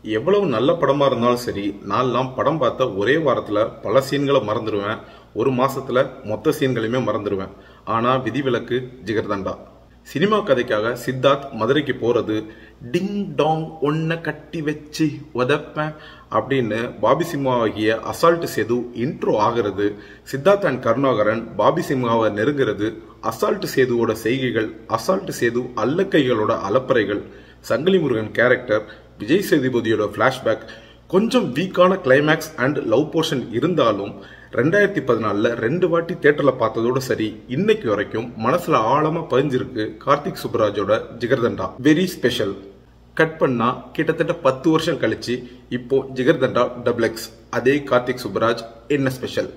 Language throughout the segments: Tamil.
எவ்வளவு நல்ல படமா இருந்தாலும் சரி நான்லாம் படம் பார்த்த ஒரே வாரத்துல பல சீன்களை மறந்துடுவேன் ஒரு மாசத்துல மொத்த சீன்களையுமே மறந்துடுவேன் ஆனா விதிவிலக்கு ஜிகர்தண்டா சினிமா கதைக்காக சித்தார்த் மதுரைக்கு போறது டிங் டாங் ஒன்ன கட்டி வச்சு உதப்பேன் அப்படின்னு பாபி சிம்மாவாகிய அசால்ட் சேது இன்ட்ரோ ஆகிறது சித்தார்த் அண்ட் கருணாகரன் பாபி சிம்மாவை நெருங்கிறது அசால்ட் சேதுவோட செய்கைகள் அசால்ட் சேது அல்லக்கைகளோட அலப்பறைகள் சங்கிலி முருகன் கேரக்டர் விஜய் சேதுபதியோட ஃபிளாஷ்பேக் கொஞ்சம் வீக்கான கிளைமேக்ஸ் அண்ட் லவ் போர்ஷன் இருந்தாலும் ரெண்டாயிரத்தி பதினாலில் ரெண்டு வாட்டி தேட்டரில் பார்த்ததோட சரி இன்னைக்கு வரைக்கும் மனசுல ஆழமா பதிஞ்சிருக்கு கார்த்திக் சுப்ராஜோட ஜிகர்தண்டா வெரி ஸ்பெஷல் கட் பண்ணா கிட்டத்தட்ட பத்து வருஷம் கழிச்சு இப்போ ஜிகர்தண்டா டபுள் எக்ஸ் அதே கார்த்திக் சுப்ராஜ் என்ன ஸ்பெஷல்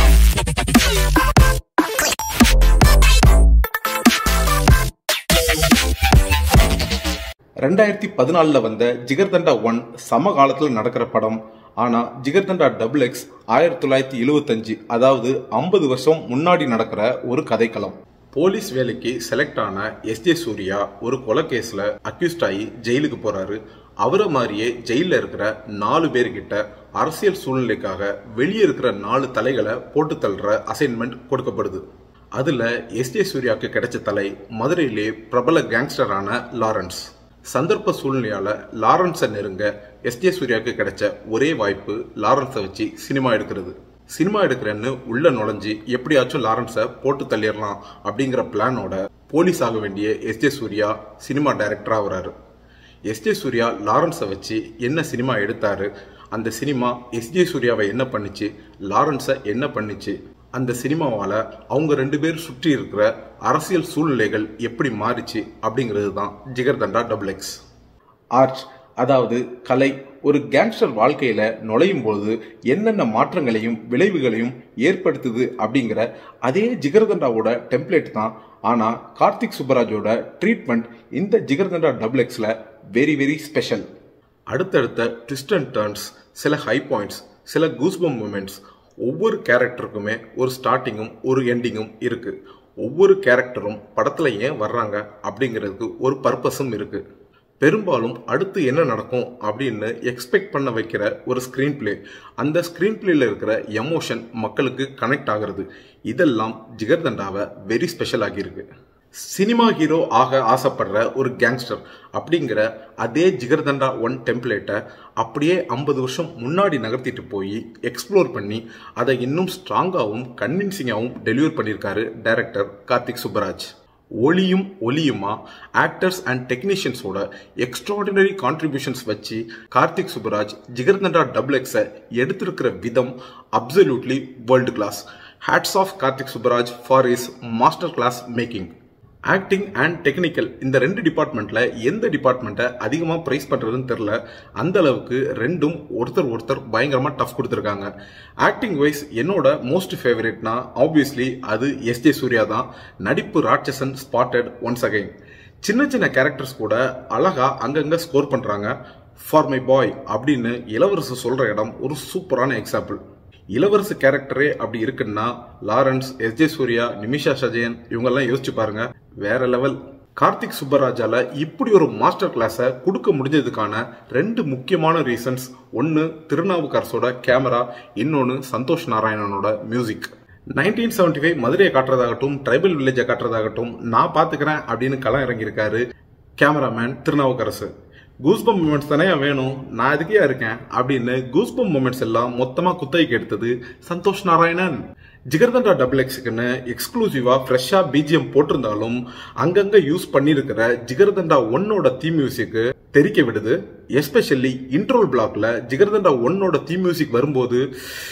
ரெண்டாயிரத்தி பதினாலில் வந்த ஜிகர்தண்டா ஒன் சம காலத்தில் நடக்கிற படம் ஆனால் ஜிகர்தண்டா டபுள் எக்ஸ் ஆயிரத்தி தொள்ளாயிரத்தி எழுவத்தஞ்சு அதாவது ஐம்பது வருஷம் முன்னாடி நடக்கிற ஒரு கதைக்களம் போலீஸ் வேலைக்கு செலக்ட் ஆன எஸ் ஜே சூர்யா ஒரு கொலை கேஸ்ல அக்யூஸ்ட் ஆகி ஜெயிலுக்கு போறாரு அவரை மாதிரியே ஜெயில இருக்கிற நாலு பேர்கிட்ட அரசியல் சூழ்நிலைக்காக வெளியே இருக்கிற நாலு தலைகளை போட்டு தள்ளுற அசைன்மெண்ட் கொடுக்கப்படுது அதுல எஸ் ஜே சூர்யாவுக்கு கிடைச்ச தலை மதுரையிலே பிரபல கேங்ஸ்டரான லாரன்ஸ் சந்தர்ப்ப சூழ்நிலையால லாரன்ஸை நெருங்க எஸ் ஜே சூர்யாவுக்கு கிடைச்ச ஒரே வாய்ப்பு லாரன்ஸை வச்சு சினிமா எடுக்கிறது சினிமா எடுக்கிறேன்னு உள்ள நுழைஞ்சு எப்படியாச்சும் லாரன்ஸை போட்டு தள்ளிடலாம் அப்படிங்கிற பிளானோட போலீஸ் ஆக வேண்டிய S J Suryah cinema director ஆகுறாரு எஸ் ஜே சூர்யா லாரன்ஸை வச்சு என்ன சினிமா எடுத்தாரு அந்த சினிமா எஸ் ஜே சூர்யாவை என்ன பண்ணுச்சு லாரன்ஸை என்ன பண்ணுச்சு அந்த சினிமாவால அவங்க ரெண்டு பேர் சுற்றி இருக்கிற அரசியல் சூழ்நிலைகள் எப்படி மாறிச்சு அப்படிங்கிறது தான் ஜிகர்தண்டா டபுள் எக்ஸ் ஆர்ச் அதாவது கலை ஒரு கேங்ஸ்டர் வாழ்க்கையில நுழையும் பொழுது என்னென்ன மாற்றங்களையும் விளைவுகளையும் ஏற்படுத்துது அப்படிங்கிற அதே ஜிகர்தண்டாவோட டெம்ப்ளேட் தான் ஆனா கார்த்திக் சுப்பராஜோட ட்ரீட்மெண்ட் இந்த ஜிகர்தண்டா டபுள் எக்ஸ்ல வெரி வெரி ஸ்பெஷல் அடுத்தடுத்த ட்விஸ்ட் அண்ட் டர்ன்ஸ் சில ஹை பாயிண்ட்ஸ் சில கூஸ்பம் மூமெண்ட்ஸ் ஒவ்வொரு கேரக்டருக்குமே ஒரு ஸ்டார்டிங்கும் ஒரு எண்டிங்கும் இருக்கு ஒவ்வொரு கேரக்டரும் படத்துல ஏன் வர்றாங்க அப்படிங்கிறதுக்கு ஒரு பர்பஸும் இருக்கு பெரும்பாலும் அடுத்து என்ன நடக்கும் அப்படின்னு எக்ஸ்பெக்ட் பண்ண வைக்கிற ஒரு ஸ்க்ரீன் பிளே அந்த ஸ்க்ரீன் பிளேல இருக்கிற எமோஷன் மக்களுக்கு கனெக்ட் ஆகிறது இதெல்லாம் ஜிகர்தண்டாவை வெரி ஸ்பெஷல் ஆகியிருக்கு சினிமா ஹீரோ ஆக ஆசைப்படுற ஒரு கேங்ஸ்டர் அப்படிங்கிற அதே ஜிகர்தண்டா ஒன் டெம்ப்ளேட்டை அப்படியே ஐம்பது வருஷம் முன்னாடி நகர்த்திட்டு போய் எக்ஸ்ப்ளோர் பண்ணி அதை இன்னும் ஸ்ட்ராங்காகவும் கன்வின்சிங்காகவும் டெலிவர் பண்ணியிருக்காரு டைரக்டர் கார்த்திக் சுப்பராஜ் ஒளியும் ஒலியுமா ஆக்டர்ஸ் அண்ட் டெக்னீஷியன்ஸோட எக்ஸ்ட்ராடினரி கான்ட்ரிபியூஷன்ஸ் வச்சு கார்த்திக் சுப்பராஜ் ஜிகர்தண்டா டபுள் எக்ஸை எடுத்திருக்கிற விதம் absolutely world class hats off Karthik Subbaraj for his master class making acting and technical இந்த ரெண்டு டிபார்ட்மெண்ட்ல எந்த டிபார்ட்மெண்ட்டை அதிகமாக ப்ரைஸ் பண்றதுன்னு தெரில அந்த அளவுக்கு ரெண்டும் ஒருத்தர் ஒருத்தர் பயங்கரமா டஃப் கொடுத்துருக்காங்க ஆக்டிங் வைஸ் என்னோட மோஸ்ட் ஃபேவரட்னா ஆப்வியஸ்லி அது எஸ் ஜே சூர்யா தான் நடிப்பு ராட்சசன் ஸ்பாட்டட் ஒன்ஸ் அகைன் சின்ன சின்ன கேரக்டர்ஸ் கூட அழகா அங்கங்க ஸ்கோர் பண்றாங்க ஃபார் மை பாய் அப்படின்னு இளவரசு சொல்ற இடம் ஒரு சூப்பரான எக்ஸாம்பிள் இளவரசு கேரக்டரே அப்படி இருக்குன்னா Lawrence S J Suryah Nimisha Sajayan இவங்கெல்லாம் யோசிச்சு பாருங்க வேற லெவல் கார்த்திக் சுப்பராஜால இப்படி ஒரு மாஸ்டர் கிளாஸை கொடுக்க முடிஞ்சதுக்கான ரெண்டு முக்கியமான ரீசன்ஸ் ஒன்று திருநாவுக்கரசோட கேமரா இன்னொன்று சந்தோஷ் நாராயணனோட மியூசிக் நைன்டீன் செவன்டி ஃபைவ் மதுரையை காட்டுறதாகட்டும் ட்ரைபல் வில்லேஜை காட்டுறதாகட்டும் நான் பார்த்துக்கிறேன் அப்படின்னு களம் இறங்கியிருக்காரு கேமராமேன் திருநாவுக்கரசு கூஸ்பம் மூமெண்ட்ஸ் தானே வேணும் நான் அதுக்கே இருக்கேன் அப்படின்னு கூஸ்பம் மூமெண்ட்ஸ் எல்லாம் மொத்தமா குத்தகைக்கு எடுத்தது சந்தோஷ் நாராயணன் ஜிகர்தண்டா டபுள் எக்ஸுக்குன்னு எக்ஸ்க்ளூசிவா ஃப்ரெஷ்ஷா பிஜிஎம் போட்டிருந்தாலும் அங்கங்க யூஸ் பண்ணியிருக்கிற ஜிகர்தண்டா ஒன்னோட தீம் மியூசிக்கு தெரிக்க விடுது எஸ்பெஷல்லி இன்ட்ரோல் பிளாக்ல ஜிகர்தண்டா ஒன்னோட தீம் மியூசிக் வரும்போது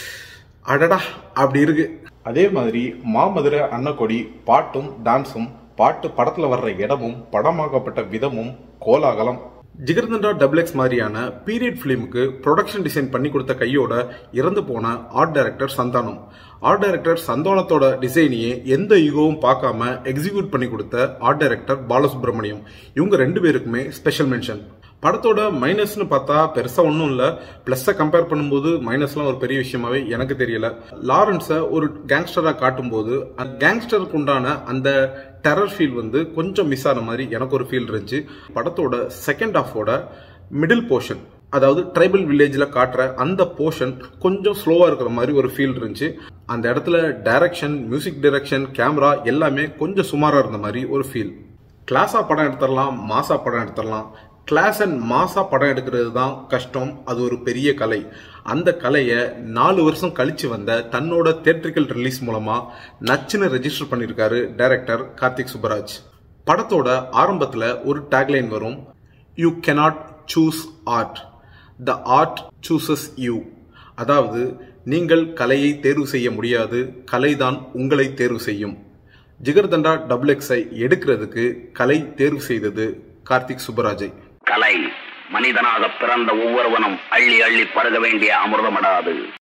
அடடா அப்படி இருக்கு அதே மாதிரி மாமதுரை அன்னக்கொடி பாட்டும் டான்ஸும் பாட்டு படத்துல வர்ற இடமும் படமாக்கப்பட்ட விதமும் கோலாகலம் ஜிகர்தண்டா டபுள் எக்ஸ் மாதிரியான பீரியட் ஃபிலிமுக்கு ப்ரொடக்ஷன் டிசைன் பண்ணி கொடுத்த கையோட இறந்து போன art director Santhanam art director சந்தானத்தோட டிசைனையே எந்த யுகமும் பார்க்காம எக்ஸிக்யூட் பண்ணி கொடுத்த ஆர்ட் டைரக்டர் பாலசுப்ரமணியம் இவங்க ரெண்டு பேருக்குமே ஸ்பெஷல் மென்ஷன் படத்தோட மைனஸ்னு பார்த்தா பெருசா ஒன்றும் இல்லை ப்ளஸ்ஸை கம்பேர் பண்ணும்போது மைனஸ்லாம் ஒரு பெரிய விஷயமாவே எனக்கு தெரியல லாரன்ஸை ஒரு கேங்ஸ்டரா காட்டும்போது அந்த கேங்ஸ்டருக்கு உண்டான அந்த டெரர் ஃபீல் வந்து கொஞ்சம் மிஸ் ஆன மாதிரி எனக்கு ஒரு ஃபீல் இருந்துச்சு படத்தோட செகண்ட் ஹாஃபோட மிடில் போர்ஷன் அதாவது ட்ரைபல் வில்லேஜில் காட்டுற அந்த போர்ஷன் கொஞ்சம் ஸ்லோவாக இருக்கிற மாதிரி ஒரு ஃபீல் இருந்துச்சு அந்த இடத்துல டைரக்ஷன் மியூசிக் டைரக்ஷன் கேமரா எல்லாமே கொஞ்சம் சுமாராக இருந்த மாதிரி ஒரு ஃபீல் கிளாஸா படம் எடுத்துடலாம் மாசா படம் எடுத்துடலாம் கிளாஸ் அண்ட் மாசா படம் எடுக்கிறது தான் கஷ்டம் அது ஒரு பெரிய கலை அந்த கலையை நாலு வருஷம் கழிச்சு வந்த தன்னோட தேட்ரிக்கல் ரிலீஸ் மூலமா நச்சுன்னு ரெஜிஸ்டர் பண்ணியிருக்காரு டைரக்டர் கார்த்திக் சுப்பராஜ் படத்தோட ஆரம்பத்தில் ஒரு டேக்லைன் வரும் you cannot choose art the art chooses you அதாவது நீங்கள் கலையை தேர்வு செய்ய முடியாது கலைதான் உங்களை தேர்வு செய்யும் ஜிகர்தண்டா டபுள் எக்ஸை எடுக்கிறதுக்கு கலை தேர்வு செய்தது கார்த்திக் சுப்பராஜை கலை மனிதனாக பிறந்த ஒவ்வொருவனும் அள்ளி அள்ளி பருக வேண்டிய அமிர்தமடாது